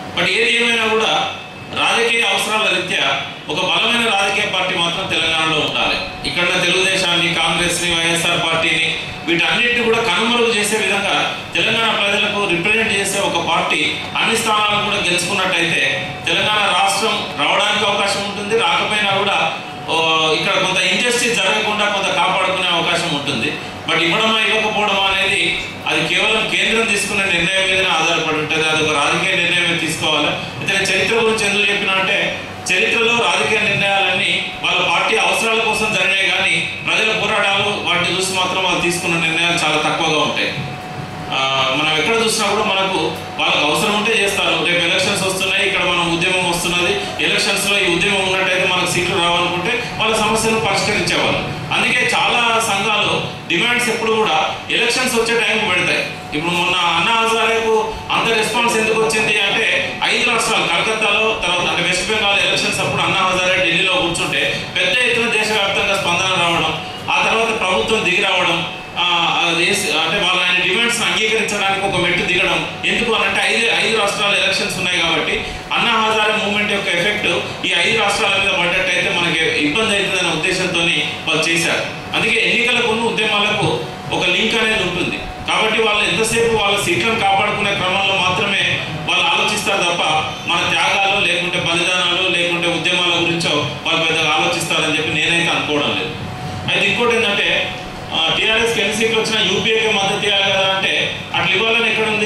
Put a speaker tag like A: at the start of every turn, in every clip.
A: But ఏది ఏమైనా కూడా రాజకీయ అవసరాల రీత్యా ఒక బలమైన రాజకీయ పార్టీ మాత్రం తెలంగాణలో ఉండాలి ఇక్కడ తెలుగుదేశాన్ని కాంగ్రెస్ని వైఎస్ఆర్ పార్టీని వీటన్నిటిని కూడా కనుమరుగు చేసే విధంగా తెలంగాణ ప్రజలకు రిప్రజెంట్ చేసే ఒక పార్టీ అన్ని స్థానాలను కూడా గెలుచుకున్నట్టయితే తెలంగాణ రాష్ట్రం రావడానికి అవకాశం ఉంటుంది రాకపోయినా కూడా ఓ, ఇక్కడ కొంత ఇంజస్టిస్ జరగకుండా కొంత కాపాడుకునే అవకాశం ఉంటుంది బట్ ఇవ్వడమా ఇవ్వకపోవడమా అనేది అది కేవలం కేంద్రం తీసుకున్న నిర్ణయం మీదనే ఆధారపడి ఉంటుంది అది ఒక రాజకీయ నిర్ణయమే తీసుకోవాలి అయితే నేను చరిత్ర గురించి ఎందుకు చెప్పినా అంటే చరిత్రలో రాజకీయ నిర్ణయాలన్నీ వాళ్ళ పార్టీ అవసరాల కోసం జరిగినాయి కానీ ప్రజల పోరాటాలు వాటిని చూసి మాత్రం వాళ్ళు తీసుకున్న నిర్ణయాలు చాలా తక్కువగా ఉంటాయి ఆ, మనం ఎక్కడ చూసినా కూడా మనకు వాళ్ళకి అవసరం ఉంటే చేస్తారు రేపు ఎలక్షన్స్ వస్తున్నాయి ఇక్కడ మనం ఉద్యమం వస్తున్నది ఎలక్షన్స్ లో ఈ ఉద్యమం ఉన్నట్టయితే మనకు సీట్లు రావాలనుకుంటే వాళ్ళ సమస్యను పరిష్కరించేవాళ్ళు అందుకే చాలా సంఘాలు డిమాండ్స్ ఎప్పుడు కూడా ఎలక్షన్స్ వచ్చే టైంకి పెడతాయి ఇప్పుడు మొన్న అన్నా హజారేకు అంత రెస్పాన్స్ ఎందుకు వచ్చింది అంటే ఐదు రాష్ట్రాలు కలకత్తాలో తర్వాత అంటే వెస్ట్ బెంగాల్ ఎలక్షన్స్ అప్పుడు అన్నా హజారే ఢిల్లీలో కూర్చుంటే పెద్ద ఎత్తున దేశవ్యాప్తంగా స్పందన రావడం ఆ తర్వాత ప్రభుత్వం దిగి రావడం ఆ, ఆ దేశ- అంటే వాళ్ళ ఆయన డిమాండ్స్ అంగీకరించడానికి ఒక మెట్టు దిగడం ఎందుకు అని అంటే ఐదు ఐదు రాష్ట్రాల ఎలక్షన్స్ ఉన్నాయి కాబట్టి అన్నా హజారే మూవ్మెంట్ యొక్క ఎఫెక్ట్ ఈ ఐదు రాష్ట్రాల మీద పడ్డట్టయితే మనకి ఇబ్బంది అవుతుందనే ఉద్దేశంతో వాళ్ళు చేశారు అందుకే ఎన్నికలకు ఉన్న ఉద్యమాలకు ఒక లింక్ అనేది ఉంటుంది కాబట్టి వాళ్ళు ఎంతసేపు వాళ్ళ సీట్లను కాపాడుకునే క్రమంలో మాత్రమే వాళ్ళు ఆలోచిస్తారు తప్ప మన త్యాగాలు లేకుంటే బలిదానాలు లేకుంటే ఉద్యమాల గురించో వాళ్ళు పెద్దగా ఆలోచిస్తారని చెప్పి నేనైతే అనుకోవడం లేదు అయితే ఇంకోటి ఏంటంటే టీఆర్ఎస్కి ఎన్ని సీట్లు వచ్చినా యూపీఏకి మద్దతు ఇవ్వాలి కదా అంటే అట్లా ఇవ్వాలని ఎక్కడ ఉంది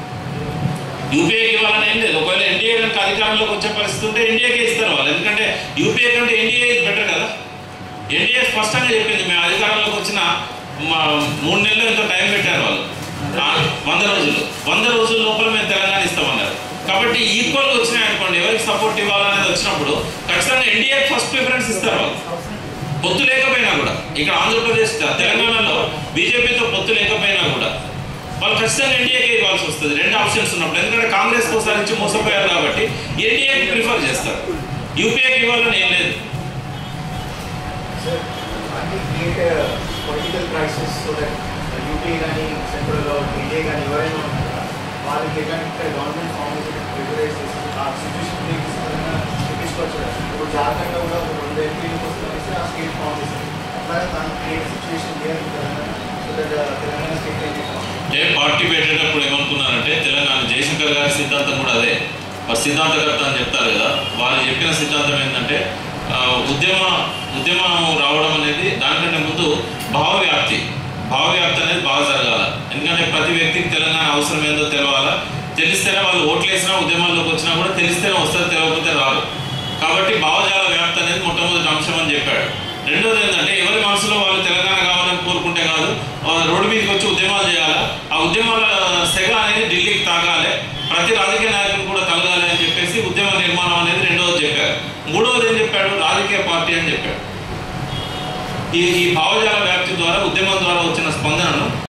A: యూపీఏకి ఇవ్వాలని ఏం లేదు ఒకవేళ ఎన్డీఏ కనుక అధికారంలోకి వచ్చే పరిస్థితి ఉంటే ఎన్డీఏకే ఇస్తారు వాళ్ళు ఎందుకంటే యూపీఏ కంటే ఎన్డీఏ బెటర్ కదా ఎన్డీఏ స్పష్టంగా చెప్పింది మేము అధికారంలోకి వచ్చిన మా మూడు నెలలు ఎంతో టైం పెట్టారు వాళ్ళు ఆ, వంద రోజులు వంద రోజుల లోపల మేము తెలంగాణ ఇస్తామన్నారు కాబట్టి ఈక్వల్గా వచ్చినాయి అనుకోండి ఎవరికి సపోర్ట్ ఇవ్వాలనేది వచ్చినప్పుడు ఖచ్చితంగా ఎన్డీఏ ఫస్ట్ ప్రిఫరెన్స్ ఇస్తారు వాళ్ళు పొత్తు లేకపోయినా కూడా ఇక్కడ ఆంధ్రప్రదేశ్ తెలంగాణలో బీజేపీతో పొత్తు లేకపోయినా కూడా వాళ్ళు ఖచ్చితంగా ఎన్డీఏకే ఇవ్వాల్సి వస్తుంది రెండు ఆప్షన్స్ ఉన్నప్పుడు ఎందుకంటే కాంగ్రెస్ ఒకసారి ఇచ్చి మోసపోయారు కాబట్టి ఎన్డీఏకి ప్రిఫర్ చేస్తారు యూపీఏకి ఇవ్వాలని ఏం లేదు
B: Sir, can we create a political crisis so that uh, UP కానీ సెంట్రల్ ఇండియా కానీ ఎవరైనా ఉన్నారా వాళ్ళకి ఎలాంటి గవర్నమెంట్ ఫామ్ ప్రిపరేట్ చేసి ఆ సిచ్యువేషన్ తెప్పించుకోవచ్చు కదా. ఇప్పుడు జాతకంగా కూడా ఒక రెండు ఎంపీలకు వస్తున్నాయి ఆ స్టేట్ ఫామ్ చేశారు అట్లాగే దాన్ని create situation Telangana so that Telangana state అయితే
A: అంటే పార్టీ పెట్టేటప్పుడు ఏమనుకున్నారంటే తెలంగాణ జయశంకర్ గారి సిద్ధాంతం కూడా అదే వారు సిద్ధాంతకర్త అని చెప్తారు కదా వారు చెప్పిన సిద్ధాంతం ఏంటంటే ఆ, ఉద్యమ ఉద్యమం రావడం అనేది దానికంటే ముందు భావవ్యాప్తి భావవ్యాప్తి అనేది బాగా జరగాల ఎందుకంటే ప్రతి వ్యక్తికి తెలంగాణ అవసరం ఏందో తెలవాలా తెలిస్తేనే వాళ్ళు ఓట్లేసినా ఉద్యమాల్లోకి వచ్చినా కూడా తెలిస్తేనే వస్తారు తెలియకపోతే రారు కాబట్టి భావజాల వ్యాప్తి అనేది మొట్టమొదటి అంశం అని చెప్పాడు రెండోది ఏంటంటే ఎవరి మనసులో వాళ్ళు తెలంగాణ కావాలని కోరుకుంటే కాదు ఆ, రోడ్డు మీదకి వచ్చి ఉద్యమాలు చేయాలి ఆ ఉద్యమాల సెగ అనేది ఢిల్లీకి తాగాలి ప్రతి రాజకీయ నాయకులు కూడా కలగాలి అని చెప్పేసి ఉద్యమ నిర్మాణం అనేది రెండోది చెప్పారు మూడవది ఏం చెప్పాడు రాజకీయ పార్టీ అని చెప్పాడు ఈ ఈ భావజాల వ్యాప్తి ద్వారా ఉద్యమం ద్వారా వచ్చిన స్పందనను